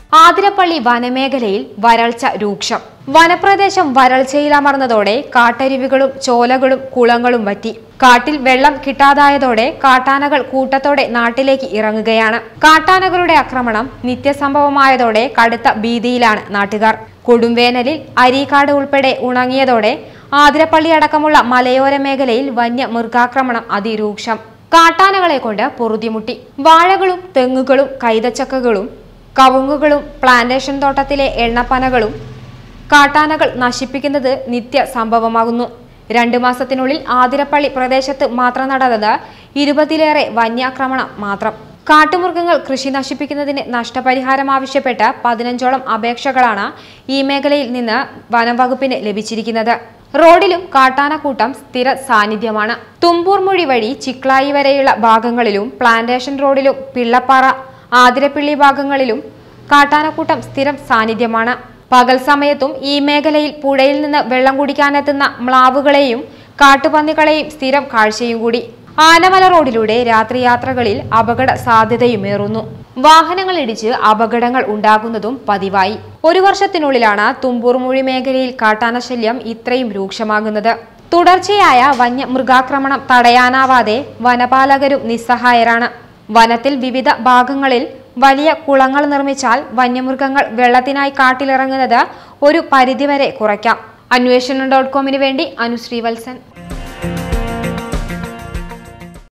ആതിരപ്പള്ളി വനമേഖലയിൽ വരൾച്ച രൂക്ഷം വനപ്രദേശം വരൾച്ചയിലമർന്നതോടെ കാട്ടരുവികളും ചോലകളും കുളങ്ങളും വറ്റി കാട്ടിൽ വെള്ളം കിട്ടാതായതോടെ കാട്ടാനകൾ കൂട്ടത്തോടെ നാട്ടിലേക്ക് ഇറങ്ങുകയാണ് കാട്ടാനകളുടെ ആക്രമണം നിത്യസംഭവമായതോടെ കടുത്ത ഭീതിയിലാണ് നാട്ടുകാർ കൊടുംവേനലിൽ അരീക്കാട് ഉൾപ്പെടെ ഉണങ്ങിയതോടെ ആതിരപ്പള്ളി അടക്കമുള്ള മലയോര മേഖലയിൽ വന്യമൃഗാക്രമണം അതിരൂക്ഷം കാട്ടാനകളെ കൊണ്ട് പൊറുതിമുട്ടി വാഴകളും തെങ്ങുകളും കൈതച്ചക്കകളും കവുങ്ങുകളും പ്ലാന്റേഷൻ തോട്ടത്തിലെ എണ്ണപ്പനകളും കാട്ടാനകൾ നശിപ്പിക്കുന്നത് നിത്യ സംഭവമാകുന്നു രണ്ടു മാസത്തിനുള്ളിൽ ആതിരപ്പള്ളി പ്രദേശത്ത് മാത്രം നടന്നത് ഇരുപതിലേറെ വന്യാക്രമണം മാത്രം കാട്ടുമൃഗങ്ങൾ കൃഷി നശിപ്പിക്കുന്നതിന് നഷ്ടപരിഹാരം ആവശ്യപ്പെട്ട് പതിനഞ്ചോളം അപേക്ഷകളാണ് ഈ മേഖലയിൽ നിന്ന് വനംവകുപ്പിന് ലഭിച്ചിരിക്കുന്നത് റോഡിലും കാട്ടാനക്കൂട്ടം സ്ഥിര സാന്നിധ്യമാണ് തുമ്പൂർ മൊഴി വഴി ചിക്ലായി വരെയുള്ള ഭാഗങ്ങളിലും പ്ലാന്റേഷൻ റോഡിലും പിള്ളപ്പാറ ആതിരപ്പിള്ളി ഭാഗങ്ങളിലും കാട്ടാനക്കൂട്ടം സ്ഥിരം സാന്നിധ്യമാണ് പകൽ സമയത്തും ഈ മേഖലയിൽ പുഴയിൽ നിന്ന് വെള്ളം കുടിക്കാനെത്തുന്ന മ്ലാവുകളെയും കാട്ടുപന്നികളെയും സ്ഥിരം കാഴ്ചയും കൂടി ആനമല റോഡിലൂടെ രാത്രിയാത്രകളിൽ അപകട സാധ്യതയുമേറുന്നു വാഹനങ്ങൾ ഇടിച്ച് അപകടങ്ങൾ ഉണ്ടാകുന്നതും പതിവായി ഒരു വർഷത്തിനുള്ളിലാണ് തുമ്പൂർ മൊഴി മേഖലയിൽ കാട്ടാനശല്യം ഇത്രയും രൂക്ഷമാകുന്നത് തുടർച്ചയായ വന്യമൃഗാക്രമണം തടയാനാവാതെ വനപാലകരും നിസ്സഹായരാണ് വനത്തിൽ വിവിധ ഭാഗങ്ങളിൽ വലിയ കുളങ്ങൾ നിർമ്മിച്ചാൽ വന്യമൃഗങ്ങൾ വെള്ളത്തിനായി കാട്ടിലിറങ്ങുന്നത് ഒരു പരിധിവരെ കുറയ്ക്കാം അന്വേഷണം ഡോട്ട് കോമിന് വേണ്ടി അനുശ്രീവത്സൻ